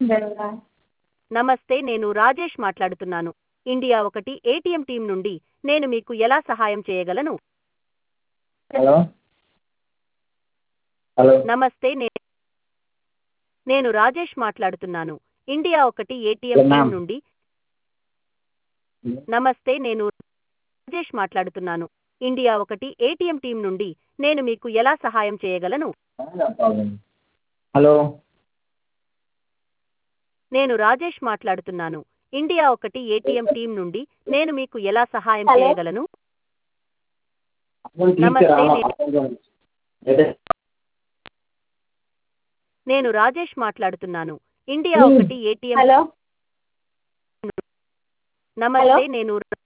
జరగా నమస్తే నేను రాజేష్ మాట్లాడుతున్నాను ఇండియా ఒకటి ఏటీఎం టీం నుండి నేను మీకు ఎలా సహాయం చేయగలను హలో హలో నమస్తే నే- నేను రాజేష్ మాట్లాడుతున్నాను ఇండియా ఒకటి ఏటీఎం Hello, టీం ma'am. నుండి నమస్తే నేను రాజేష్ మాట్లాడుతున్నాను ఇండియా ఒకటి ఏటీఎం టీం నుండి నేను మీకు ఎలా సహాయం చేయగలను హలో నేను రాజేష్ మాట్లాడుతున్నాను ఇండియా ఒకటి ఏటీఎం టీం నుండి నేను మీకు ఎలా సహాయం Hello. చేయగలను అకౌంట్ నమస్తే, తీసుకురా అయితే నేను రాజేష్ మాట్లాడుతున్నాను ఇండియా Hmm. ఒకటి ఏటీఎం హలో నమస్తే Hello. నేను